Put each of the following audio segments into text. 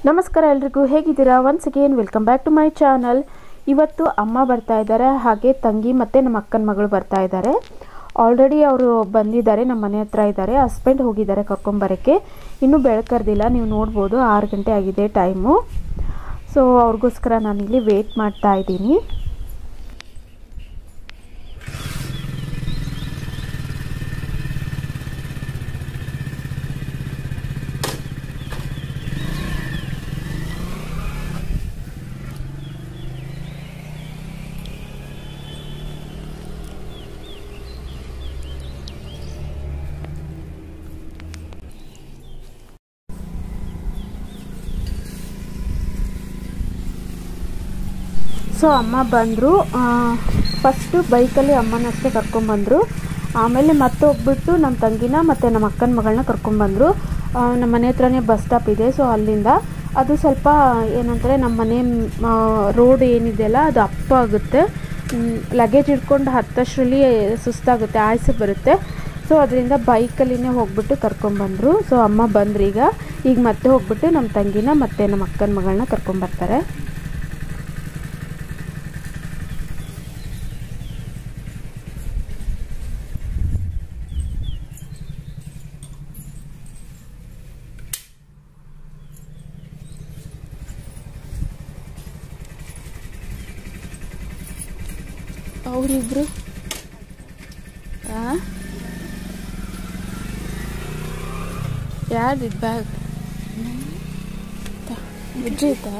ನಮಸ್ಕಾರ ಎಲ್ರಿಗೂ ಹೇಗಿದ್ದೀರಾ once again welcome back to my channel ಇವತ್ತು ಅಮ್ಮ ಬರ್ತಾ ಇದ್ದಾರೆ ಹಾಗೆ ತಂಗಿ ಮತ್ತು ನಮ್ಮ ಅಕ್ಕನ ಮಗಳು ಬರ್ತಾ ಇದ್ದಾರೆ ಆಲ್ರೆಡಿ ಅವರು ಬಂದಿದ್ದಾರೆ ನಮ್ಮ ಮನೆ ಹತ್ರ ಇದ್ದಾರೆ ಹಸ್ಬೆಂಡ್ ಹೋಗಿದ್ದಾರೆ ಕರ್ಕೊಂಬರೋಕ್ಕೆ ಇನ್ನೂ ಬೆಳಕರ್ದಿಲ್ಲ ನೀವು ನೋಡ್ಬೋದು ಆರು ಗಂಟೆ ಆಗಿದೆ ಟೈಮು ಸೊ ಅವ್ರಿಗೋಸ್ಕರ ನಾನಿಲ್ಲಿ ವೇಟ್ ಮಾಡ್ತಾ ಇದ್ದೀನಿ ಸೊ ಅಮ್ಮ ಬಂದರು ಫಸ್ಟು ಬೈಕಲ್ಲಿ ಅಮ್ಮನಷ್ಟೇ ಕರ್ಕೊಂಬಂದರು ಆಮೇಲೆ ಮತ್ತೆ ಹೋಗ್ಬಿಟ್ಟು ನಮ್ಮ ತಂಗಿನ ಮತ್ತು ನಮ್ಮ ಅಕ್ಕನ ಮಗಳನ್ನ ಕರ್ಕೊಂಬಂದರು ನಮ್ಮ ಮನೆ ಹತ್ರನೇ ಬಸ್ ಸ್ಟಾಪ್ ಇದೆ ಸೊ ಅಲ್ಲಿಂದ ಅದು ಸ್ವಲ್ಪ ಏನಂತಾರೆ ನಮ್ಮ ಮನೆ ರೋಡ್ ಏನಿದೆಯಲ್ಲ ಅದು ಅಪ್ಪ ಆಗುತ್ತೆ ಲಗೇಜ್ ಇಟ್ಕೊಂಡು ಹತ್ತಷ್ಟರಲ್ಲಿ ಸುಸ್ತಾಗುತ್ತೆ ಆಯ್ಸೆ ಬರುತ್ತೆ ಸೊ ಅದರಿಂದ ಬೈಕಲ್ಲಿನೇ ಹೋಗ್ಬಿಟ್ಟು ಕರ್ಕೊಂಬಂದರು ಸೊ ಅಮ್ಮ ಬಂದ್ರು ಈಗ ಈಗ ಮತ್ತೆ ಹೋಗ್ಬಿಟ್ಟು ನಮ್ಮ ತಂಗಿನ ಮತ್ತು ನಮ್ಮ ಅಕ್ಕನ ಮಗಳನ್ನ ಕರ್ಕೊಂಬರ್ತಾರೆ ಅವರಿಬ್ರು ಯಾರ್ದಿದ್ ಬ್ಯಾಗ್ ಬುಜ್ಜಿ ಆಯ್ತಾ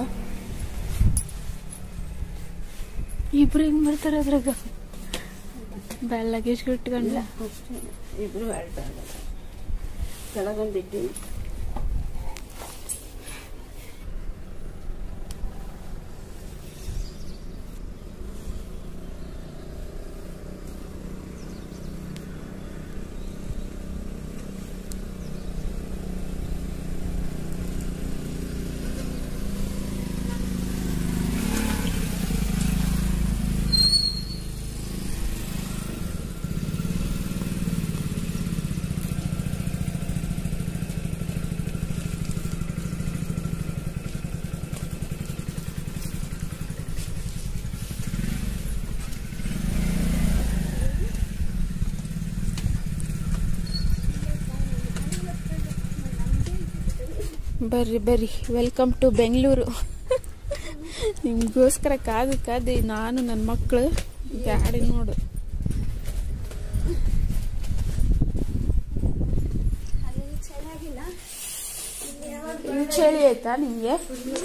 ಇಬ್ರು ಹೆಂಗ್ ಬರ್ತಾರೆ ಅದ್ರಾಗ ಬ್ಯಾಗ್ ಲಗೇಜ್ ಇಟ್ಕೊಂಡ್ಲ ಇಬ್ರು ಕೆಳಗೊಂದಿದ್ದೀನಿ ಬರ್ರಿ ಬರ್ರಿ ವೆಲ್ಕಮ್ ಟು ಬೆಂಗಳೂರು ನಿಮಗೋಸ್ಕರ ಕಾದು ಕಾದು ನಾನು ನನ್ನ ಮಕ್ಕಳು ಗಾಡಿ ನೋಡು ಇಲ್ಲಿ ಚಳಿ ಆಯ್ತಾ ನಿಮಗೆ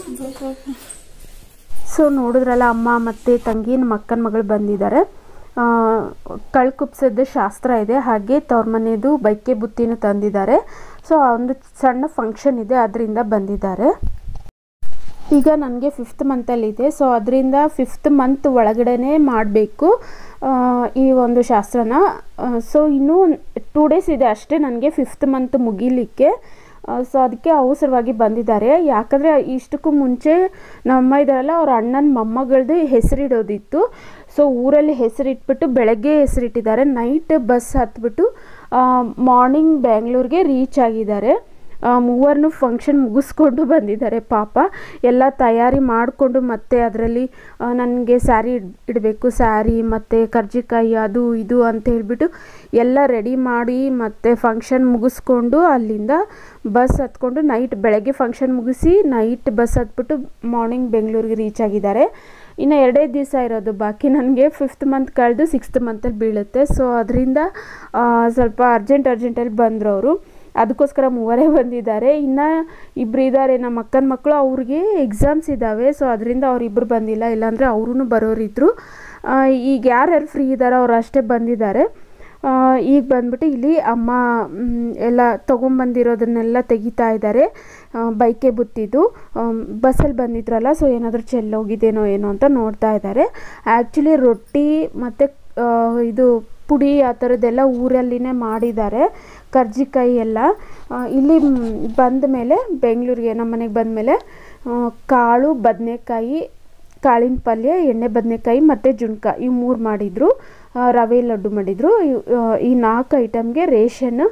ಸೊ ನೋಡಿದ್ರಲ್ಲ ಅಮ್ಮ ಮತ್ತು ತಂಗಿ ನಮ್ಮ ಅಕ್ಕನ ಮಗಳು ಬಂದಿದ್ದಾರೆ ಕಳ್ಕುಪ್ಸದ ಶಾಸ್ತ್ರ ಇದೆ ಹಾಗೆ ತವ್ರ ಮನೆಯದು ಬೈಕೆ ಬುತ್ತಿನೂ ತಂದಿದ್ದಾರೆ ಸೊ ಒಂದು ಸಣ್ಣ ಫಂಕ್ಷನ್ ಇದೆ ಅದರಿಂದ ಬಂದಿದ್ದಾರೆ ಈಗ ನನಗೆ ಫಿಫ್ತ್ ಮಂತಲ್ಲಿದೆ ಸೊ ಅದರಿಂದ ಫಿಫ್ತ್ ಮಂತ್ ಒಳಗಡೆನೆ ಮಾಡಬೇಕು ಈ ಒಂದು ಶಾಸ್ತ್ರನ ಸೊ ಇನ್ನೂ ಟೂ ಡೇಸ್ ಇದೆ ಅಷ್ಟೇ ನನಗೆ ಫಿಫ್ತ್ ಮಂತ್ ಮುಗಿಲಿಕ್ಕೆ ಸೊ ಅದಕ್ಕೆ ಅವಸರವಾಗಿ ಬಂದಿದ್ದಾರೆ ಯಾಕಂದರೆ ಇಷ್ಟಕ್ಕೂ ಮುಂಚೆ ನಮ್ಮ ಇದಾರಲ್ಲ ಅವ್ರ ಅಣ್ಣನ ಮೊಮ್ಮಗಳದ್ದು ಹೆಸರಿಡೋದಿತ್ತು ಸೊ ಊರಲ್ಲಿ ಹೆಸರಿಟ್ಬಿಟ್ಟು ಬೆಳಗ್ಗೆ ಹೆಸರಿಟ್ಟಿದ್ದಾರೆ ನೈಟ್ ಬಸ್ ಹತ್ಬಿಟ್ಟು ಮಾರ್ನಿಂಗ್ ಬೆಂಗಳೂರಿಗೆ ರೀಚ್ ಆಗಿದ್ದಾರೆ ಮೂವರನ್ನು ಫಂಕ್ಷನ್ ಮುಗಿಸ್ಕೊಂಡು ಬಂದಿದ್ದಾರೆ ಪಾಪ ಎಲ್ಲ ತಯಾರಿ ಮಾಡಿಕೊಂಡು ಮತ್ತೆ ಅದರಲ್ಲಿ ನನಗೆ ಸ್ಯಾರಿ ಇಡಬೇಕು ಸ್ಯಾರಿ ಮತ್ತು ಕರ್ಜಿಕಾಯಿ ಅದು ಇದು ಅಂತ ಹೇಳ್ಬಿಟ್ಟು ಎಲ್ಲ ರೆಡಿ ಮಾಡಿ ಮತ್ತು ಫಂಕ್ಷನ್ ಮುಗಿಸ್ಕೊಂಡು ಅಲ್ಲಿಂದ ಬಸ್ ಹತ್ಕೊಂಡು ನೈಟ್ ಬೆಳಗ್ಗೆ ಫಂಕ್ಷನ್ ಮುಗಿಸಿ ನೈಟ್ ಬಸ್ ಹತ್ಬಿಟ್ಟು ಮಾರ್ನಿಂಗ್ ಬೆಂಗಳೂರಿಗೆ ರೀಚ್ ಆಗಿದ್ದಾರೆ ಇನ್ನು ಎರಡೇ ದಿವಸ ಇರೋದು ಬಾಕಿ ನನಗೆ ಫಿಫ್ತ್ ಮಂತ್ ಕಳೆದು ಸಿಕ್ಸ್ತ್ ಮಂತಲ್ಲಿ ಬೀಳುತ್ತೆ ಸೊ ಅದರಿಂದ ಸ್ವಲ್ಪ ಅರ್ಜೆಂಟ್ ಅರ್ಜೆಂಟಲ್ಲಿ ಬಂದರು ಅವರು ಅದಕ್ಕೋಸ್ಕರ ಮೂವರೇ ಬಂದಿದ್ದಾರೆ ಇನ್ನು ಇಬ್ಬರು ಇದ್ದಾರೆ ನಮ್ಮ ಅಕ್ಕನ ಮಕ್ಕಳು ಅವ್ರಿಗೆ ಎಕ್ಸಾಮ್ಸ್ ಇದ್ದಾವೆ ಸೊ ಅದರಿಂದ ಅವರಿಬ್ಬರು ಬಂದಿಲ್ಲ ಇಲ್ಲಾಂದರೆ ಅವರೂ ಬರೋರಿದ್ರು ಈಗ ಯಾರ್ಯಾರು ಫ್ರೀ ಇದ್ದಾರೋ ಅವ್ರು ಅಷ್ಟೇ ಬಂದಿದ್ದಾರೆ ಈಗ ಬಂದ್ಬಿಟ್ಟು ಇಲ್ಲಿ ಅಮ್ಮ ಎಲ್ಲ ತೊಗೊಂಬಂದಿರೋದನ್ನೆಲ್ಲ ತೆಗಿತಾ ಇದ್ದಾರೆ ಬೈಕೆ ಬುತ್ತಿದ್ದು ಬಸ್ಸಲ್ಲಿ ಬಂದಿದ್ರಲ್ಲ ಸೊ ಏನಾದರೂ ಚೆಲ್ಲೋಗಿದ್ದೇನೋ ಏನೋ ಅಂತ ನೋಡ್ತಾ ಇದ್ದಾರೆ ಆ್ಯಕ್ಚುಲಿ ರೊಟ್ಟಿ ಮತ್ತು ಇದು ಪುಡಿ ಆ ಥರದ್ದೆಲ್ಲ ಊರಲ್ಲಿನೇ ಮಾಡಿದ್ದಾರೆ ಕರ್ಜಿಕಾಯಿ ಎಲ್ಲ ಇಲ್ಲಿ ಬಂದ ಮೇಲೆ ಬೆಂಗಳೂರಿಗೆ ನಮ್ಮ ಮನೆಗೆ ಬಂದ ಮೇಲೆ ಕಾಳು ಬದನೆಕಾಯಿ ಕಾಳಿನ ಪಲ್ಯ ಎಣ್ಣೆ ಬದನೆಕಾಯಿ ಮತ್ತು ಜುಣ್ಕ ಈ ಮೂರು ಮಾಡಿದರು ರವೆ ಲಡ್ಡು ಮಾಡಿದರು ಈ ನಾಲ್ಕು ಐಟಮ್ಗೆ ರೇಷನ್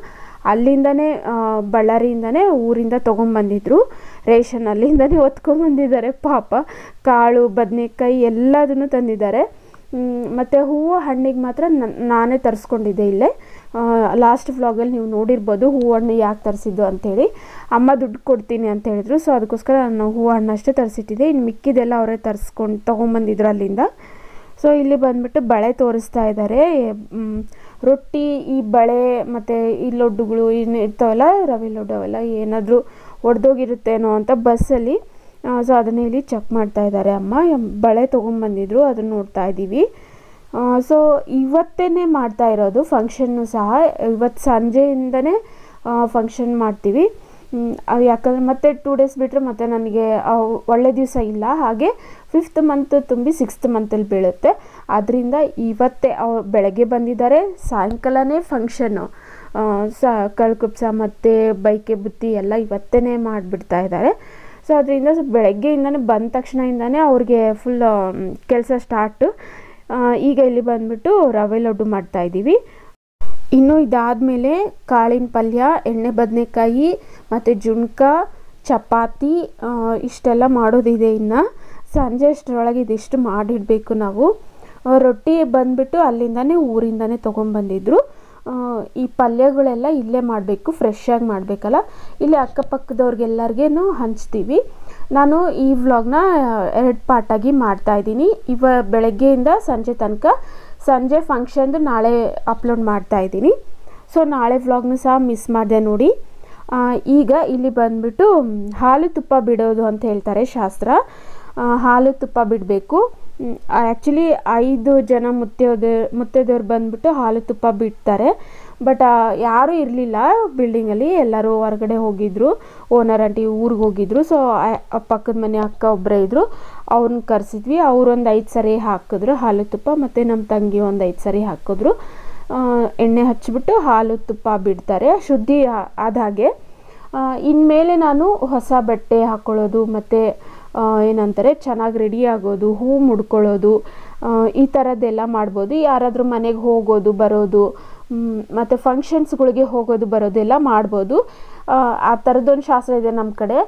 ಅಲ್ಲಿಂದನೇ ಬಳ್ಳಾರಿಯಿಂದನೇ ಊರಿಂದ ತೊಗೊಂಬಂದಿದ್ರು ರೇಷನ್ ಅಲ್ಲಿಂದನೇ ಹೊತ್ಕೊಂಬಂದಿದ್ದಾರೆ ಪಾಪ ಕಾಳು ಬದನೆಕಾಯಿ ಎಲ್ಲದನ್ನು ತಂದಿದ್ದಾರೆ ಮತ್ತು ಹೂವು ಹಣ್ಣಿಗೆ ಮಾತ್ರ ನಾನೇ ತರಿಸ್ಕೊಂಡಿದ್ದೆ ಇಲ್ಲೇ ಲಾಸ್ಟ್ ವ್ಲಾಗಲ್ಲಿ ನೀವು ನೋಡಿರ್ಬೋದು ಹೂವು ಹಣ್ಣು ಯಾಕೆ ತರಿಸಿದ್ದು ಅಂಥೇಳಿ ಅಮ್ಮ ದುಡ್ಡು ಕೊಡ್ತೀನಿ ಅಂತ ಹೇಳಿದ್ರು ಸೊ ಅದಕ್ಕೋಸ್ಕರ ನಾನು ಹೂವು ಹಣ್ಣು ಅಷ್ಟೇ ತರಿಸಿಟ್ಟಿದ್ದೆ ಇನ್ನು ಮಿಕ್ಕಿದೆಲ್ಲ ಅವರೇ ತರಿಸ್ಕೊಂಡು ತೊಗೊಂಬಂದಿದ್ರು ಅಲ್ಲಿಂದ ಸೊ ಇಲ್ಲಿ ಬಂದ್ಬಿಟ್ಟು ಬಳೆ ತೋರಿಸ್ತಾ ಇದ್ದಾರೆ ರೊಟ್ಟಿ ಈ ಬಳೆ ಮತ್ತು ಈ ಲಡ್ಡುಗಳು ಇನ್ನು ಇರ್ತಾವಲ್ಲ ರವೆ ಲಡ್ಡು ಅವೆಲ್ಲ ಏನಾದರೂ ಒಡೆದೋಗಿರುತ್ತೇನೋ ಅಂತ ಬಸ್ಸಲ್ಲಿ ಸೊ ಅದನ್ನ ಇಲ್ಲಿ ಚೆಕ್ ಮಾಡ್ತಾ ಇದ್ದಾರೆ ಅಮ್ಮ ಬಳೆ ತೊಗೊಂಬಂದಿದ್ರು ಅದನ್ನು ನೋಡ್ತಾ ಇದ್ದೀವಿ ಸೊ ಇವತ್ತೇ ಮಾಡ್ತಾ ಇರೋದು ಫಂಕ್ಷನ್ನು ಸಹ ಇವತ್ತು ಸಂಜೆಯಿಂದನೇ ಫಂಕ್ಷನ್ ಮಾಡ್ತೀವಿ ಯಾಕಂದರೆ ಮತ್ತೆ ಟೂ ಡೇಸ್ ಬಿಟ್ಟರೆ ಮತ್ತೆ ನನಗೆ ಒಳ್ಳೆ ದಿವಸ ಇಲ್ಲ ಹಾಗೆ ಫಿಫ್ತ್ ಮಂತ್ ತುಂಬಿ ಸಿಕ್ಸ್ತ್ ಮಂತಲ್ಲಿ ಬೀಳುತ್ತೆ ಅದರಿಂದ ಇವತ್ತೇ ಅವ್ರು ಬೆಳಗ್ಗೆ ಬಂದಿದ್ದಾರೆ ಸಾಯಂಕಾಲನೇ ಫಂಕ್ಷನ್ನು ಸ ಕಳ್ಕುಪ್ಸ ಮತ್ತು ಬೈಕೆ ಬುತ್ತಿ ಎಲ್ಲ ಇವತ್ತೇ ಮಾಡಿಬಿಡ್ತಾ ಇದ್ದಾರೆ ಸೊ ಅದರಿಂದ ಬೆಳಗ್ಗೆಯಿಂದನೇ ಬಂದ ತಕ್ಷಣದಿಂದನೇ ಅವ್ರಿಗೆ ಫುಲ್ ಕೆಲಸ ಸ್ಟಾರ್ಟು ಈಗ ಇಲ್ಲಿ ಬಂದ್ಬಿಟ್ಟು ರವೆ ಲಡ್ಡು ಮಾಡ್ತಾಯಿದ್ದೀವಿ ಇನ್ನು ಇದಾದಮೇಲೆ ಕಾಳಿನ ಪಲ್ಯ ಎಣ್ಣೆ ಬದನೆಕಾಯಿ ಮತ್ತು ಜುಣ್ಕ ಚಪಾತಿ ಇಷ್ಟೆಲ್ಲ ಮಾಡೋದಿದೆ ಇನ್ನು ಸಂಜೆ ಅಷ್ಟರೊಳಗೆ ಇದಿಷ್ಟು ಮಾಡಿಡಬೇಕು ನಾವು ರೊಟ್ಟಿ ಬಂದುಬಿಟ್ಟು ಅಲ್ಲಿಂದನೇ ಊರಿಂದನೇ ತೊಗೊಂಬಂದಿದ್ರು ಈ ಪಲ್ಯಗಳೆಲ್ಲ ಇಲ್ಲೇ ಮಾಡಬೇಕು ಫ್ರೆಶ್ ಆಗಿ ಮಾಡಬೇಕಲ್ಲ ಇಲ್ಲಿ ಅಕ್ಕಪಕ್ಕದವ್ರಿಗೆಲ್ಲರಿಗೇನು ಹಂಚ್ತೀವಿ ನಾನು ಈ ವ್ಲಾಗ್ನ ಎರಡು ಪಾರ್ಟಾಗಿ ಮಾಡ್ತಾಯಿದ್ದೀನಿ ಇವ ಬೆಳಗ್ಗೆಯಿಂದ ಸಂಜೆ ತನಕ ಸಂಜೆ ಫಂಕ್ಷನ್ದು ನಾಳೆ ಅಪ್ಲೋಡ್ ಮಾಡ್ತಾ ಇದ್ದೀನಿ ಸೊ ನಾಳೆ ವ್ಲಾಗ್ನು ಸಹ ಮಿಸ್ ಮಾಡಿದೆ ನೋಡಿ ಈಗ ಇಲ್ಲಿ ಬಂದ್ಬಿಟ್ಟು ಹಾಲು ತುಪ್ಪ ಬಿಡೋದು ಅಂತ ಹೇಳ್ತಾರೆ ಶಾಸ್ತ್ರ ಹಾಲು ತುಪ್ಪ ಬಿಡಬೇಕು ಆ್ಯಕ್ಚುಲಿ ಐದು ಜನ ಮುತ್ತೈದೆ ಮುತ್ತೈದೆಯವ್ರು ಬಂದ್ಬಿಟ್ಟು ಹಾಲು ತುಪ್ಪ ಬಿಡ್ತಾರೆ ಬಟ್ ಯಾರೂ ಇರಲಿಲ್ಲ ಬಿಲ್ಡಿಂಗಲ್ಲಿ ಎಲ್ಲರೂ ಹೊರಗಡೆ ಹೋಗಿದ್ರು ಓನರ್ ಆಂಟಿ ಊರಿಗೆ ಹೋಗಿದ್ರು ಸೊ ಪಕ್ಕದ ಮನೆ ಅಕ್ಕ ಒಬ್ಬರೇ ಇದ್ದರು ಅವ್ರನ್ನ ಕರೆಸಿದ್ವಿ ಅವ್ರೊಂದು ಐದು ಸರಿ ಹಾಕಿದ್ರು ಹಾಲು ತುಪ್ಪ ಮತ್ತು ನಮ್ಮ ತಂಗಿ ಒಂದು ಐದು ಸರಿ ಹಾಕಿದ್ರು ಎಣ್ಣೆ ಹಚ್ಚಿಬಿಟ್ಟು ಹಾಲು ತುಪ್ಪ ಬಿಡ್ತಾರೆ ಶುದ್ಧಿ ಆದ ಹಾಗೆ ಇನ್ಮೇಲೆ ನಾನು ಹೊಸ ಬಟ್ಟೆ ಹಾಕ್ಕೊಳ್ಳೋದು ಮತ್ತು ಏನಂತಾರೆ ಚೆನ್ನಾಗಿ ರೆಡಿ ಆಗೋದು ಹೂ ಮುಡ್ಕೊಳ್ಳೋದು ಈ ಥರದ್ದೆಲ್ಲ ಮಾಡ್ಬೋದು ಯಾರಾದರೂ ಮನೆಗೆ ಹೋಗೋದು ಬರೋದು ಮತ್ತು ಫಂಕ್ಷನ್ಸ್ಗಳಿಗೆ ಹೋಗೋದು ಬರೋದೆಲ್ಲ ಮಾಡ್ಬೋದು ಆ ಥರದ್ದೊಂದು ಶಾಸ್ತ್ರ ಇದೆ ನಮ್ಮ ಕಡೆ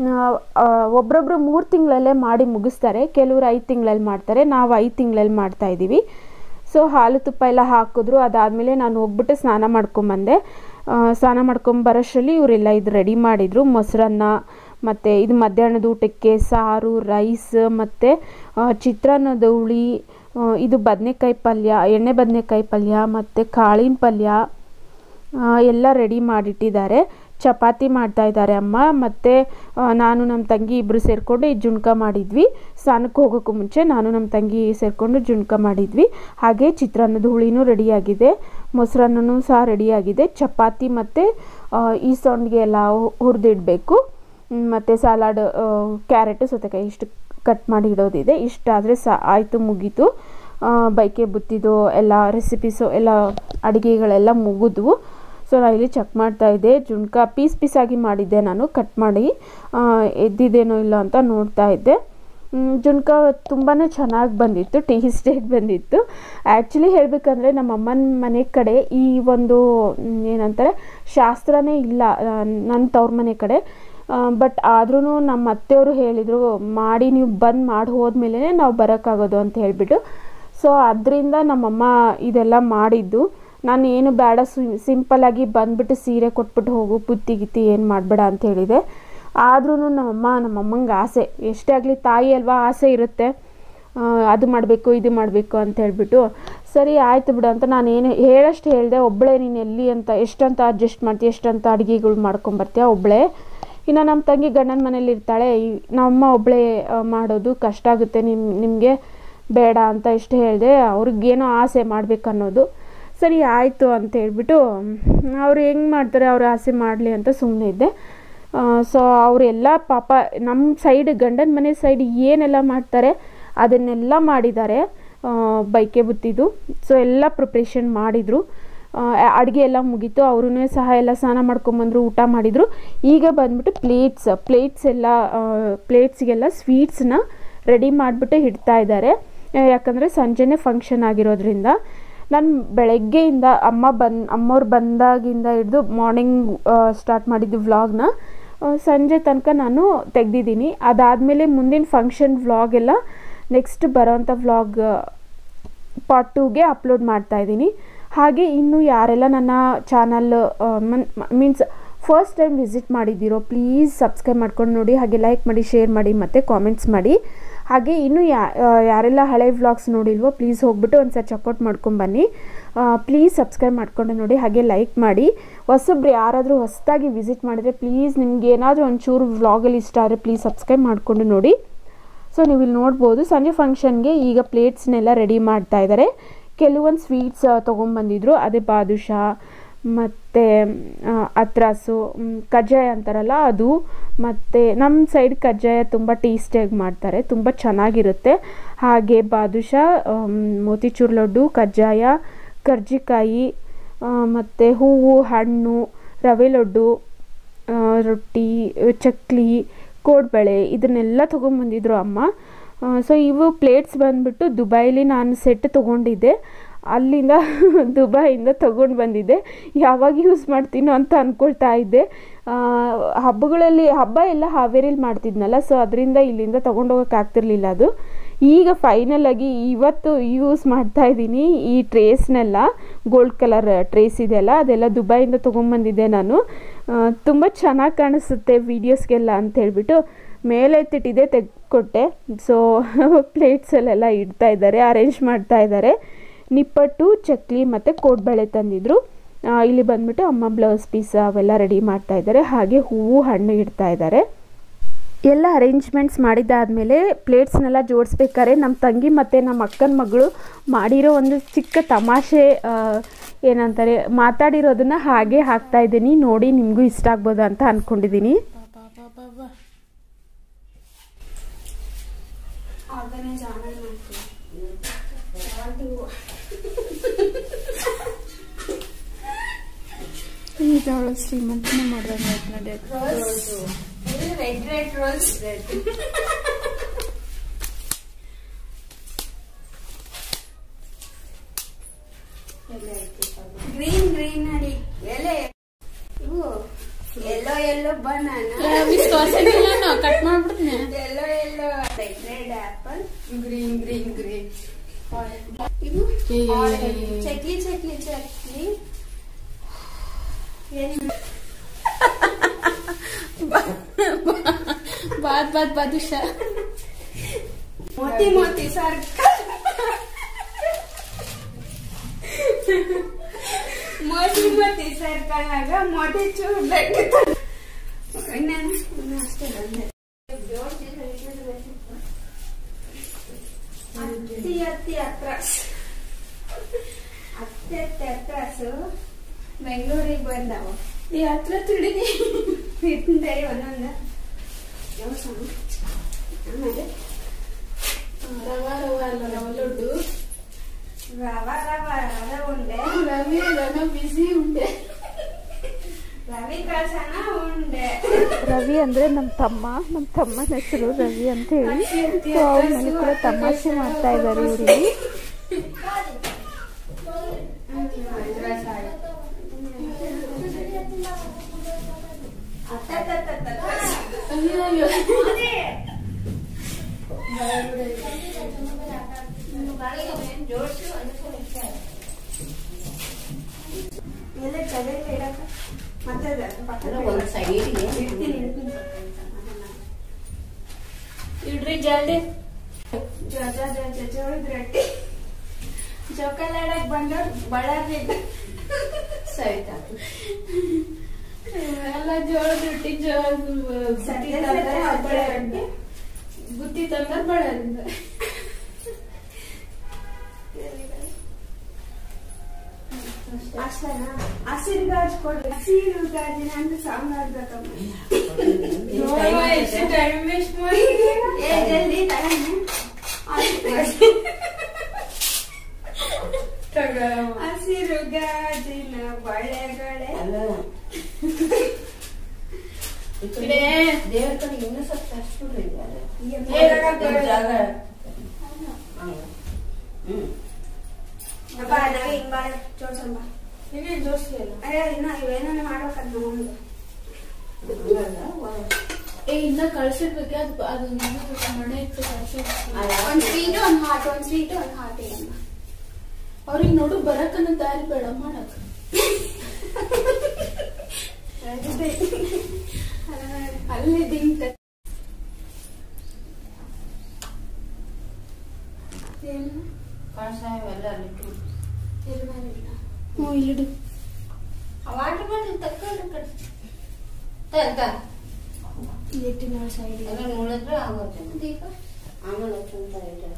ಒಬ್ರೊಬ್ರು ಮೂರು ತಿಂಗಳಲ್ಲೇ ಮಾಡಿ ಮುಗಿಸ್ತಾರೆ ಕೆಲವರು ಐದು ತಿಂಗಳಲ್ಲಿ ಮಾಡ್ತಾರೆ ನಾವು ಐದು ತಿಂಗಳಲ್ಲಿ ಮಾಡ್ತಾ ಇದ್ದೀವಿ ಸೊ ಹಾಲು ತುಪ್ಪ ಎಲ್ಲ ಹಾಕಿದ್ರು ಅದಾದಮೇಲೆ ನಾನು ಹೋಗ್ಬಿಟ್ಟು ಸ್ನಾನ ಮಾಡ್ಕೊಂಬಂದೆ ಸ್ನಾನ ಮಾಡ್ಕೊಂಬರೋಷ್ಟರಲ್ಲಿ ಇವರೆಲ್ಲ ಇದು ರೆಡಿ ಮಾಡಿದರು ಮೊಸರನ್ನ ಮತ್ತು ಇದು ಮಧ್ಯಾಹ್ನದ ಊಟಕ್ಕೆ ಸಾರು ರೈಸ್ ಮತ್ತು ಚಿತ್ರಾನ್ನದ ಹುಳಿ ಇದು ಬದನೆಕಾಯಿ ಪಲ್ಯ ಎಣ್ಣೆ ಬದನೆಕಾಯಿ ಪಲ್ಯ ಮತ್ತು ಕಾಳಿನ ಪಲ್ಯ ಎಲ್ಲ ರೆಡಿ ಮಾಡಿಟ್ಟಿದ್ದಾರೆ ಚಪಾತಿ ಮಾಡ್ತಾ ಇದ್ದಾರೆ ಅಮ್ಮ ಮತ್ತು ನಾನು ನಮ್ಮ ತಂಗಿ ಇಬ್ಬರು ಸೇರಿಕೊಂಡು ಈ ಜುಣ್ಕ ಮಾಡಿದ್ವಿ ಸ್ನಾನಕ್ಕೆ ಹೋಗೋಕ್ಕೂ ಮುಂಚೆ ನಾನು ನಮ್ಮ ತಂಗಿ ಸೇರಿಕೊಂಡು ಜುಣ್ಕ ಮಾಡಿದ್ವಿ ಹಾಗೆ ಚಿತ್ರಾನ್ನದ ಹುಳಿನೂ ರೆಡಿಯಾಗಿದೆ ಮೊಸರನ್ನೂ ಸಹ ರೆಡಿಯಾಗಿದೆ ಚಪಾತಿ ಮತ್ತು ಈ ಸೊಂಡಿಗೆ ಎಲ್ಲ ಹುರಿದಿಡಬೇಕು ಮತ್ತು ಸಲಾಡ್ ಕ್ಯಾರೆಟು ಸೌತೆಕಾಯಿ ಇಷ್ಟು ಕಟ್ ಮಾಡಿ ಇಡೋದಿದೆ ಇಷ್ಟಾದರೆ ಸಹ ಆಯಿತು ಮುಗೀತು ಬೈಕೆ ಬುತ್ತಿದ್ದು ಎಲ್ಲ ರೆಸಿಪೀಸು ಎಲ್ಲ ಅಡುಗೆಗಳೆಲ್ಲ ಮುಗಿದ್ವು ಸೊ ನಾನು ಇಲ್ಲಿ ಚೆಕ್ ಮಾಡ್ತಾ ಇದ್ದೆ ಜುಣ್ಕ ಪೀಸ್ ಪೀಸಾಗಿ ಮಾಡಿದ್ದೆ ನಾನು ಕಟ್ ಮಾಡಿ ಎದ್ದಿದ್ದೇನೋ ಇಲ್ಲ ಅಂತ ನೋಡ್ತಾ ಇದ್ದೆ ಜುಣ್ಕ ತುಂಬಾ ಚೆನ್ನಾಗಿ ಬಂದಿತ್ತು ಟೇಸ್ಟಿಯಾಗಿ ಬಂದಿತ್ತು ಆ್ಯಕ್ಚುಲಿ ಹೇಳಬೇಕಂದ್ರೆ ನಮ್ಮ ಅಮ್ಮನ ಮನೆ ಕಡೆ ಈ ಒಂದು ಏನಂತಾರೆ ಶಾಸ್ತ್ರನೇ ಇಲ್ಲ ನನ್ನ ತವ್ರ ಮನೆ ಕಡೆ ಬಟ್ ಆದ್ರೂ ನಮ್ಮ ಅತ್ತೆಯವರು ಹೇಳಿದರು ಮಾಡಿ ನೀವು ಬಂದು ಮಾಡಿ ಹೋದ್ಮೇಲೆ ನಾವು ಬರೋಕ್ಕಾಗೋದು ಅಂತ ಹೇಳಿಬಿಟ್ಟು ಸೊ ಅದರಿಂದ ನಮ್ಮಮ್ಮ ಇದೆಲ್ಲ ಮಾಡಿದ್ದು ನಾನು ಏನು ಬೇಡ ಸಿಂಪಲ್ಲಾಗಿ ಬಂದ್ಬಿಟ್ಟು ಸೀರೆ ಕೊಟ್ಬಿಟ್ಟು ಹೋಗು ಬುತ್ತಿ ಗಿತ್ತಿ ಏನು ಮಾಡಬೇಡ ಅಂತ ಹೇಳಿದೆ ಆದ್ರೂ ನಮ್ಮಮ್ಮ ನಮ್ಮಮ್ಮಂಗೆ ಆಸೆ ಎಷ್ಟೇ ಆಗಲಿ ತಾಯಿ ಅಲ್ವಾ ಆಸೆ ಇರುತ್ತೆ ಅದು ಮಾಡಬೇಕು ಇದು ಮಾಡಬೇಕು ಅಂತ ಹೇಳ್ಬಿಟ್ಟು ಸರಿ ಆಯಿತು ಬಿಡು ಅಂತ ನಾನು ಏನು ಹೇಳಷ್ಟು ಹೇಳಿದೆ ಒಬ್ಬಳೇ ನೀನು ಎಲ್ಲಿ ಅಂತ ಎಷ್ಟಂತ ಅಡ್ಜಸ್ಟ್ ಮಾಡ್ತೀಯ ಎಷ್ಟಂತ ಅಡುಗೆಗಳು ಮಾಡ್ಕೊಂಬರ್ತೀಯ ಒಬ್ಬಳೇ ಇನ್ನು ನಮ್ಮ ತಂಗಿ ಗಂಡನ ಮನೇಲಿ ಇರ್ತಾಳೆ ನಮ್ಮ ಒಬ್ಬಳೇ ಮಾಡೋದು ಕಷ್ಟ ಆಗುತ್ತೆ ನಿಮ್ ನಿಮಗೆ ಬೇಡ ಅಂತ ಇಷ್ಟು ಹೇಳಿದೆ ಅವ್ರಿಗೇನೋ ಆಸೆ ಮಾಡಬೇಕನ್ನೋದು ಸರಿ ಆಯಿತು ಅಂತ ಹೇಳ್ಬಿಟ್ಟು ಅವ್ರು ಹೆಂಗೆ ಮಾಡ್ತಾರೆ ಅವ್ರ ಆಸೆ ಮಾಡಲಿ ಅಂತ ಸುಮ್ಮನೆ ಇದ್ದೆ ಸೊ ಅವರೆಲ್ಲ ಪಾಪ ನಮ್ಮ ಸೈಡ್ ಗಂಡನ ಮನೆ ಸೈಡ್ ಏನೆಲ್ಲ ಮಾಡ್ತಾರೆ ಅದನ್ನೆಲ್ಲ ಮಾಡಿದ್ದಾರೆ ಬೈಕೆ ಬುತ್ತಿದ್ದು ಸೊ ಎಲ್ಲ ಪ್ರಿಪ್ರೇಷನ್ ಮಾಡಿದರು ಅಡುಗೆ ಎಲ್ಲ ಮುಗೀತು ಅವ್ರೂ ಸಹ ಎಲ್ಲ ಸ್ನಾನ ಮಾಡ್ಕೊಂಬಂದರು ಊಟ ಮಾಡಿದರು ಈಗ ಬಂದ್ಬಿಟ್ಟು ಪ್ಲೇಟ್ಸ್ ಪ್ಲೇಟ್ಸ್ ಎಲ್ಲ ಪ್ಲೇಟ್ಸ್ಗೆಲ್ಲ ಸ್ವೀಟ್ಸ್ನ ರೆಡಿ ಮಾಡಿಬಿಟ್ಟು ಇಡ್ತಾ ಇದ್ದಾರೆ ಯಾಕಂದರೆ ಸಂಜೆನೇ ಫಂಕ್ಷನ್ ಆಗಿರೋದ್ರಿಂದ ನಾನು ಬೆಳಗ್ಗೆಯಿಂದ ಅಮ್ಮ ಬಂದು ಅಮ್ಮವ್ರು ಬಂದಾಗಿಂದ ಹಿಡಿದು ಮಾರ್ನಿಂಗ್ ಸ್ಟಾರ್ಟ್ ಮಾಡಿದ್ದು ವ್ಲಾಗ್ನ ಸಂಜೆ ತನಕ ನಾನು ತೆಗ್ದಿದ್ದೀನಿ ಅದಾದಮೇಲೆ ಮುಂದಿನ ಫಂಕ್ಷನ್ ವ್ಲಾಗ್ ಎಲ್ಲ ನೆಕ್ಸ್ಟ್ ಬರೋವಂಥ ವ್ಲಾಗ್ ಪಾರ್ಟ್ ಟೂಗೆ ಅಪ್ಲೋಡ್ ಮಾಡ್ತಾ ಇದ್ದೀನಿ ಹಾಗೆ ಇನ್ನು ಯಾರೆಲ್ಲ ನನ್ನ channel means first time visit ಮಾಡಿದ್ದೀರೋ ಪ್ಲೀಸ್ ಸಬ್ಸ್ಕ್ರೈಬ್ ಮಾಡ್ಕೊಂಡು ನೋಡಿ ಹಾಗೆ ಲೈಕ್ ಮಾಡಿ ಶೇರ್ ಮಾಡಿ ಮತ್ತು ಕಾಮೆಂಟ್ಸ್ ಮಾಡಿ ಹಾಗೆ ಇನ್ನು ಯಾ ಯಾರೆಲ್ಲ ಹಳೆ ವ್ಲಾಗ್ಸ್ ನೋಡಿಲ್ವೋ ಪ್ಲೀಸ್ ಹೋಗ್ಬಿಟ್ಟು ಒಂದು ಸರಿ ಚೆಕ್ಔಟ್ ಮಾಡ್ಕೊಂಬನ್ನಿ ಪ್ಲೀಸ್ ಸಬ್ಸ್ಕ್ರೈಬ್ ಮಾಡ್ಕೊಂಡು ನೋಡಿ ಹಾಗೆ ಲೈಕ್ ಮಾಡಿ ಹೊಸಬ್ರು ಯಾರಾದರೂ ಹೊಸದಾಗಿ ವಿಸಿಟ್ ಮಾಡಿದರೆ ಪ್ಲೀಸ್ ನಿಮ್ಗೆ ಏನಾದರೂ ಒಂಚೂರು ವ್ಲಾಗಲ್ಲಿ ಇಷ್ಟ ಆದರೆ ಪ್ಲೀಸ್ ಸಬ್ಸ್ಕ್ರೈಬ್ ಮಾಡಿಕೊಂಡು ನೋಡಿ ಸೊ ನೀವು ಇಲ್ಲಿ ನೋಡ್ಬೋದು ಸಂಜೆ ಫಂಕ್ಷನ್ಗೆ ಈಗ ಪ್ಲೇಟ್ಸ್ನೆಲ್ಲ ರೆಡಿ ಮಾಡ್ತಾ ಇದ್ದಾರೆ ಕೆಲವೊಂದು ಸ್ವೀಟ್ಸ್ ತೊಗೊಂಬಂದಿದ್ರು ಅದೇ ಬಾದುಷಾ ಮತ್ತು ಅತ್ರಾಸು ಮ್, ಕಜ್ಜಾಯ ಅಂತಾರಲ್ಲ ಅದು ಮತ್ತು ನಮ್ಮ ಸೈಡ್ ಕಜ್ಜಾಯ ತುಂಬ ಟೇಸ್ಟಿಯಾಗಿ ಮಾಡ್ತಾರೆ ತುಂಬ ಚೆನ್ನಾಗಿರುತ್ತೆ ಹಾಗೆ ಬಾದುಷಾ ಆಮ್, ಮೋತಿಚೂರ್ ಲಡ್ಡು ಕಜ್ಜಾಯ ಕರ್ಜಿಕಾಯಿ ಮತ್ತು ಹೂವು ಹಣ್ಣು ರವೆ ಲಡ್ಡು ಆ, ರೊಟ್ಟಿ ಚಕ್ಲಿ ಕೋಡ್ಬಳೆ ಇದನ್ನೆಲ್ಲ ತೊಗೊಂಬಂದಿದ್ರು ಅಮ್ಮ ಸೊ ಇವು ಪ್ಲೇಟ್ಸ್ ಬಂದ್ಬಿಟ್ಟು ದುಬೈಲಿ ನಾನು ಸೆಟ್ ತೊಗೊಂಡಿದ್ದೆ ಅಲ್ಲಿಂದ ದುಬೈಯಿಂದ ತೊಗೊಂಡು ಬಂದಿದ್ದೆ ಯಾವಾಗ ಯೂಸ್ ಮಾಡ್ತೀನೋ ಅಂತ ಅಂದ್ಕೊಳ್ತಾ ಇದ್ದೆ ಆ, ಹಬ್ಬಗಳಲ್ಲಿ ಹಬ್ಬ ಎಲ್ಲ ಹಾವೇರಿಲಿ ಮಾಡ್ತಿದ್ನಲ್ಲ ಸೊ ಅದರಿಂದ ಇಲ್ಲಿಂದ ತೊಗೊಂಡೋಗಕ್ಕೆ ಆಗ್ತಿರ್ಲಿಲ್ಲ ಅದು ಈಗ ಫೈನಲ್ ಆಗಿ ಇವತ್ತು ಯೂಸ್ ಮಾಡ್ತಾ ಇದ್ದೀನಿ ಈ ಟ್ರೇಸ್ನೆಲ್ಲ ಗೋಲ್ಡ್ ಕಲರ್ ಟ್ರೇಸ್ ಇದೆಯಲ್ಲ ಅದೆಲ್ಲ ದುಬೈಯಿಂದ ತೊಗೊಂಬಂದಿದ್ದೆ ನಾನು ತುಂಬ ಚೆನ್ನಾಗಿ ಕಾಣಿಸುತ್ತೆ ವೀಡಿಯೋಸ್ಗೆಲ್ಲ ಅಂತ ಹೇಳ್ಬಿಟ್ಟು ಮೇಲೆ ಎತ್ತಿಟ್ಟಿದೆ ತೆಗೆದುಕೊಟ್ಟೆ ಸೊ ಪ್ಲೇಟ್ಸಲ್ಲೆಲ್ಲ ಇಡ್ತಾ ಇದ್ದಾರೆ ಅರೇಂಜ್ ಮಾಡ್ತಾ ಇದ್ದಾರೆ ನಿಪ್ಪಟ್ಟು ಚಕ್ಲಿ ಮತ್ತು ಕೋಡ್ಬಳೆ ತಂದಿದ್ರು ಆ, ಇಲ್ಲಿ ಬಂದ್ಬಿಟ್ಟು ಅಮ್ಮ ಬ್ಲೌಸ್ ಪೀಸ್ ಅವೆಲ್ಲ ರೆಡಿ ಮಾಡ್ತಾ ಇದ್ದಾರೆ ಹಾಗೆ ಹೂವು ಹಣ್ಣು ಇಡ್ತಾ ಇದ್ದಾರೆ ಎಲ್ಲ ಅರೇಂಜ್ಮೆಂಟ್ಸ್ ಮಾಡಿದ್ದಾದಮೇಲೆ ಪ್ಲೇಟ್ಸ್ನೆಲ್ಲ ಜೋಡಿಸ್ಬೇಕಾದ್ರೆ ನಮ್ಮ ತಂಗಿ ಮತ್ತು ನಮ್ಮ ಅಕ್ಕನ ಮಗಳು ಮಾಡಿರೋ ಒಂದು ಚಿಕ್ಕ ತಮಾಷೆ ಆ, ಏನಂತಾರೆ ಮಾತಾಡಿರೋದನ್ನ ಹಾಗೆ ಹಾಕ್ತಾ ಇದ್ದೀನಿ ನೋಡಿ ನಿಮಗೂ ಇಷ್ಟ ಆಗ್ಬೋದಾ ಅಂತ ಅಂದ್ಕೊಂಡಿದ್ದೀನಿ ಆರ್ಗನೈಸ್ ಆಮೇಲೆ ಮಾಡ್ತೀನಿ ಯಾವುದು ಇದವಳು ಶ್ರೀಮಂತನ ಮಾಡ್ದಂಗೆ ಆಯ್ತು ನಡೆ rolls red red rolls red green green ಅಡಿ ಎಲೆ ಇವು ಎಲ್ಲೋ ಎಲ್ಲೋ ಬನಾನಾ ಕಟ್ ಮಾಡ್ಬಿಡ್ತೀನಿ yellow yellow red red apple green green green ಇದು ಏ, ಏ, ಏ, orange. ಏ. ಚಕ್ಲಿ ಚಕ್ಲಿ ಚಕ್ಲಿ ಏನು ಬಾದ್ ಬಾದ್ ಬಾದುಷ ಮೋತಿ ಮೋತಿ ಸರ್ಕ ಮೋತಿ ಮೋತಿ ಸರ್ಕಲ್ನಾಗ ಮೋತಿ ಚೂರ್ ಬೇಕಿತ್ತು ಇನ್ನೇನು ಇನ್ನು ಅಷ್ಟೇ ಬಂದೆ ಅತ್ತಿ ಅತ್ತಿ ಅತ್ರಾಸ್ ಅತ್ತೆ ಅತ್ತೆ ಅತ್ರಾಸು ಬೆಂಗಳೂರಿಗೆ ಬಂದಾವ ಈ ಹತ್ರ ತಿಳಿದಿ ಇಟ್ಟಿದ್ದಾರೆ ಒಂದೊಂದ ಯಾವ ಸಮ ಆಮೇಲೆ ರವ ರವ ಅಲ್ಲ ರವ ಲಡ್ಡು ರವ ರವ ರವ ಉಂಡೆ ರವಿ ರವ ಬಿಸಿ ಉಂಡೆ ರವಿ ಕಳ್ಸನ ಉಂಡೆ ರವಿ ಅಂದರೆ ನಮ್ಮ ತಮ್ಮ ನಮ್ಮ ತಮ್ಮನ ಹೆಸರು ರವಿ ಅಂತ ಹೇಳಿ ಸೊ ಅವ್ರ ಮನೆ ಕೂಡ ತಮಾಷೆ ಮಾಡ್ತಾ ಇದ್ದಾರೆ ಇವರಿಗೆ ಅಯ್ಯೋ ಅಯ್ಯೋ ಎಲ್ಲ ಚಳಿ ಇಡಕ ಮತ್ತೆ ಅದು ಪಕ್ಕದ ಒಂದು ಸೈಡಿಗೆ ಇಡ್ತೀನಿ ಇಡ್ತೀನಿ ಇಡ್ರಿ ಜಲ್ದಿ ಜ ಜ ಜ ಜ ಜೋಳದ ರೊಟ್ಟಿ ಜೋಕಾಲಾಡಕ್ ಬಂದವ್ರು ಬಳ್ಳಾರಿ ಸರಿತಾ ಎಲ್ಲ ಜೋಳದ ರೊಟ್ಟಿ ಜೋಳದ ಸದ್ಯ ಸದ್ಯ ಹಬ್ಬಳ ರೊಟ್ಟಿ ಬುತ್ತಿ ತಂದ್ರೆ ಬಳ್ಳಾರಿಂದ ಅಷ್ಟೇನಾ ಹಸಿರು ಗಾಜು ಕೊಡಿ ಹಸಿರು ಗಾಜಿನ ಅಂತ ಸಾಂಗ್ ಆಡ್ಬೇಕಮ್ಮ ಎಷ್ಟು ಟೈಮ್ ವೇಸ್ಟ್ ಮಾಡಿ ಏ ಜಲ್ದಿ ತಗೊಂಡೆ ಹಸಿರು ಗಾಜಿನ ಬಳೆಗಳೆ ಅಲ್ಲ ಇಡೆ. ದೇವ್ರ ಕಡೆ ಇನ್ನೂ ಸ್ವಲ್ಪ ತರಿಸ್ಬಿಡ್ರಿ ಏ, ಜಾಗ ಹ್ಮ್ ಅಪ್ಪ ನಾವೇ ಹಿಂಗ್ ಬಾಳೆ ಜೋಡ್ಸೋಣ ಬಾ ಇನ್ನೇನ್ ಜೋಡಿಸ್ಲಿಲ್ಲ ಅಯ್ಯೋ ಇನ್ನ ಇವೇನೇನು ಮಾಡ್ಬೇಕಂತ ನಮ್ದು ಏ ಇನ್ನ ಕಳ್ಸಿರ್ಬೇಕೆ ಅದು ಅದು ಇನ್ನೂ ಮನೆ ಇಟ್ಟು ಕಳ್ಸಿರ್ಬೇಕು ಒಂದ್ ಸ್ವೀಟ್ ಒಂದ್ ಹಾಟ್ ಒಂದ್ ಸ್ವೀಟ್ ಒಂದ್ ಹಾಟ್ ಏನಮ್ಮ ಅವ್ರಿಗೆ ನೋಡು ಬರಕನ್ನ ದಾರಿ ಬೇಡ ಮಾಡಕ್ ಅಲ್ಲೇ ದಿಂಕ ಹ್ಞೂ ಇಲ್ಲಿಡು ವಾಟರ್ ಬಾಟಲ್ ತಕ್ಕೊಂಡು ಕಟ್ ಎಟ್ಟಿನ ಸೈಡ್ ಎಲ್ಲ ನೋಡಿದ್ರೆ ಆಗುತ್ತೆ ದೀಪ ಆಮೇಲೆ ಹಚ್ಚುಂತ ಇದೆ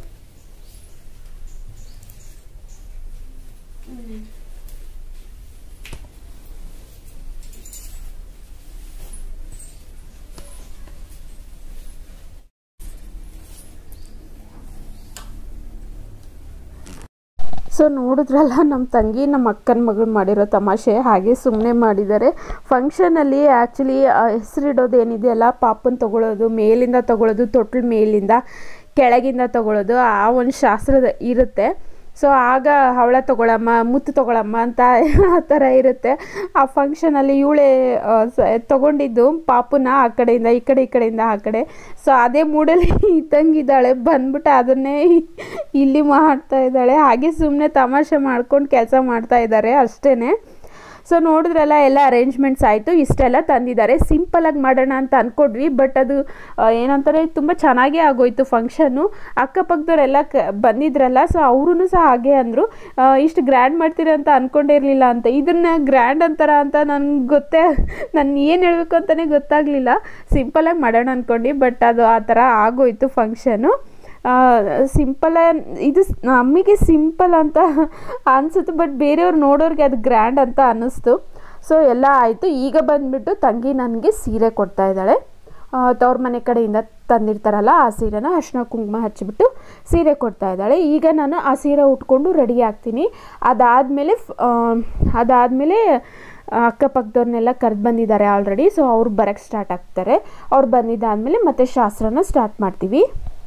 ಸೊ ನೋಡಿದ್ರಲ್ಲ ನಮ್ಮ ತಂಗಿ ನಮ್ಮ ಅಕ್ಕನ ಮಗಳು ಮಾಡಿರೋ ತಮಾಷೆ ಹಾಗೆ ಸುಮ್ಮನೆ ಮಾಡಿದ್ದಾರೆ ಫಂಕ್ಷನಲ್ಲಿ ಆ್ಯಕ್ಚುಲಿ ಹೆಸರಿಡೋದು ಏನಿದೆಯಲ್ಲ ಪಾಪನ್ ತಗೊಳ್ಳೋದು ಮೇಲಿಂದ ತಗೊಳ್ಳೋದು ತೊಟ್ಲು ಮೇಲಿಂದ ಕೆಳಗಿಂದ ತಗೊಳ್ಳೋದು ಆ ಒಂದು ಶಾಸ್ತ್ರದ ಇರುತ್ತೆ ಸೊ ಆಗ ಹವಳ ತಗೊಳಮ್ಮ ಮುತ್ತು ತಗೊಳಮ್ಮ ಅಂತ ಆ ಥರ ಇರುತ್ತೆ ಆ ಫಂಕ್ಷನಲ್ಲಿ ಇವಳೇ ತಗೊಂಡಿದ್ದು ಪಾಪುನ ಆ ಕಡೆಯಿಂದ ಈ ಕಡೆ ಈ ಕಡೆಯಿಂದ ಆ ಕಡೆ ಸೊ ಅದೇ ಮೂಡಲ್ಲಿ ಇದ್ದಂಗಿದ್ದಾಳೆ ಬಂದ್ಬಿಟ್ಟು ಅದನ್ನೇ ಇಲ್ಲಿ ಮಾಡ್ತಾ ಇದ್ದಾಳೆ ಹಾಗೆ ಸುಮ್ಮನೆ ತಮಾಷೆ ಮಾಡ್ಕೊಂಡು ಕೆಲಸ ಮಾಡ್ತಾ ಇದ್ದಾರೆ ಅಷ್ಟೇ ಸೊ ನೋಡಿದ್ರಲ್ಲ ಎಲ್ಲ ಅರೇಂಜ್ಮೆಂಟ್ಸ್ ಆಯಿತು ಇಷ್ಟೆಲ್ಲ ತಂದಿದ್ದಾರೆ ಸಿಂಪಲಾಗಿ ಮಾಡೋಣ ಅಂತ ಅಂದ್ಕೊಂಡ್ವಿ ಬಟ್ ಅದು ಆ, ಏನಂತಾರೆ ತುಂಬ ಚೆನ್ನಾಗೇ ಆಗೋಯ್ತು ಫಂಕ್ಷನ್ನು ಅಕ್ಕಪಕ್ಕದವರೆಲ್ಲ ಕ ಬಂದಿದ್ರಲ್ಲ ಸೊ ಅವ್ರೂ ಸಹ ಹಾಗೆ ಅಂದರು ಇಷ್ಟು ಗ್ರ್ಯಾಂಡ್ ಮಾಡ್ತೀರ ಅಂತ ಅಂದ್ಕೊಂಡೇ ಇರಲಿಲ್ಲ ಅಂತ ಇದನ್ನು ಗ್ರ್ಯಾಂಡ್ ಅಂತಾರ ಅಂತ ನನ್ಗೆ ಗೊತ್ತೇ ನಾನು ಏನು ಹೇಳಬೇಕು ಅಂತಲೇ ಗೊತ್ತಾಗಲಿಲ್ಲ ಸಿಂಪಲಾಗಿ ಮಾಡೋಣ ಅಂದ್ಕೊಂಡು ಬಟ್ ಅದು ಆ ಥರ ಆಗೋಯ್ತು ಫಂಕ್ಷನು ಸಿಂಪಲ್ ಇದು ಸ್- ನಮಗೆ ಸಿಂಪಲ್ ಅಂತ ಅನಿಸುತ್ತೆ ಬಟ್ ಬೇರೆಯವ್ರು ನೋಡೋರಿಗೆ ಅದು ಗ್ರ್ಯಾಂಡ್ ಅಂತ ಅನ್ನಿಸ್ತು ಸೊ ಎಲ್ಲ ಆಯಿತು ಈಗ ಬಂದುಬಿಟ್ಟು ತಂಗಿ ನನಗೆ ಸೀರೆ ಕೊಡ್ತಾ ಇದ್ದಾಳೆ ತವ್ರ ಮನೆ ಕಡೆಯಿಂದ ತಂದಿರ್ತಾರಲ್ಲ ಆ ಸೀರೆನ ಅರ್ಶಿನ ಕುಂಕುಮ ಹಚ್ಚಿಬಿಟ್ಟು ಸೀರೆ ಕೊಡ್ತಾ ಇದ್ದಾಳೆ ಈಗ ನಾನು ಆ ಸೀರೆ ಉಟ್ಕೊಂಡು ರೆಡಿ ಆಗ್ತೀನಿ ಅದಾದಮೇಲೆ ಅದಾದಮೇಲೆ ಅಕ್ಕಪಕ್ಕದವ್ರನ್ನೆಲ್ಲ ಕರೆದು ಬಂದಿದ್ದಾರೆ ಆಲ್ರೆಡಿ ಸೊ ಅವ್ರು ಬರೋಕ್ಕೆ ಸ್ಟಾರ್ಟ್ ಆಗ್ತಾರೆ ಅವ್ರು ಬಂದಿದ್ದಾದಮೇಲೆ ಮತ್ತೆ ಶಾಸ್ತ್ರನ ಸ್ಟಾರ್ಟ್ ಮಾಡ್ತೀವಿ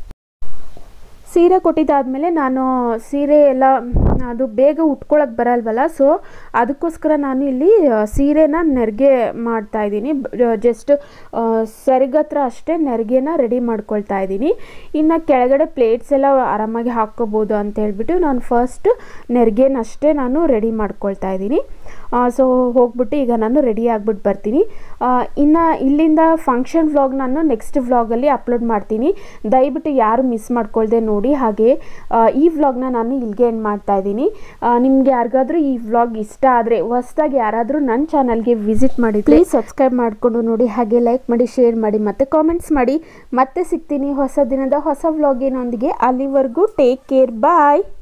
ಸೀರೆ ಕೊಟ್ಟಿದ್ದಾದಮೇಲೆ ನಾನು ಸೀರೆ ಎಲ್ಲ ಅದು ಬೇಗ ಉಟ್ಕೊಳಕ್ಕೆ ಬರಲ್ವಲ್ಲ ಸೊ ಅದಕ್ಕೋಸ್ಕರ ನಾನು ಇಲ್ಲಿ ಆ, ಸೀರೆನ ನೆರಿಗೆ ಮಾಡ್ತಾ ಇದ್ದೀನಿ ಜಸ್ಟ್ ಸೆರಗತ್ರ ಅಷ್ಟೇ ನೆರಿಗೆನ ರೆಡಿ ಮಾಡ್ಕೊಳ್ತಾ ಇದ್ದೀನಿ ಇನ್ನು ಕೆಳಗಡೆ ಪ್ಲೇಟ್ಸ್ ಎಲ್ಲ ಆರಾಮಾಗಿ ಹಾಕ್ಕೋಬೋದು ಅಂತ ಹೇಳ್ಬಿಟ್ಟು ನಾನು ಫಸ್ಟ್ ನೆರಿಗೆನಷ್ಟೇ ನಾನು ರೆಡಿ ಮಾಡ್ಕೊಳ್ತಾ ಇದ್ದೀನಿ ಸೊ ಹೋಗ್ಬಿಟ್ಟು ಈಗ ನಾನು ರೆಡಿ ಆಗ್ಬಿಟ್ಟು ಬರ್ತೀನಿ ಇನ್ನು ಇಲ್ಲಿಂದ ಫಂಕ್ಷನ್ ವ್ಲಾಗ್ ನಾನು ನೆಕ್ಸ್ಟ್ ವ್ಲಾಗಲ್ಲಿ ಅಪ್ಲೋಡ್ ಮಾಡ್ತೀನಿ ದಯವಿಟ್ಟು ಯಾರು ಮಿಸ್ ಮಾಡ್ಕೊಳ್ದೆ ನೋಡಿ ಹಾಗೆ ಆ, ಈ ವ್ಲಾಗ್ನ ನಾನು ಇಲ್ಲಿಗೆ ಎಂಡ್ ಮಾಡ್ತಾ ಇದ್ದೀನಿ ನಿಮ್ಗೆ ಯಾರಿಗಾದ್ರೂ ಈ ವ್ಲಾಗ್ ಇಷ್ಟ ಆದರೆ ಹೊಸ್ದಾಗಿ ಯಾರಾದರೂ ನನ್ನ ಚಾನಲ್ಗೆ ವಿಸಿಟ್ ಮಾಡಿ ಪ್ಲೀಸ್ ಸಬ್ಸ್ಕ್ರೈಬ್ ಮಾಡಿಕೊಂಡು ನೋಡಿ ಹಾಗೆ ಲೈಕ್ ಮಾಡಿ ಶೇರ್ ಮಾಡಿ ಮತ್ತು ಕಾಮೆಂಟ್ಸ್ ಮಾಡಿ ಮತ್ತೆ ಸಿಗ್ತೀನಿ ಹೊಸ ದಿನದ ಹೊಸ ವ್ಲಾಗಿನೊಂದಿಗೆ ಅಲ್ಲಿವರೆಗೂ ಟೇಕ್ ಕೇರ್ ಬಾಯ್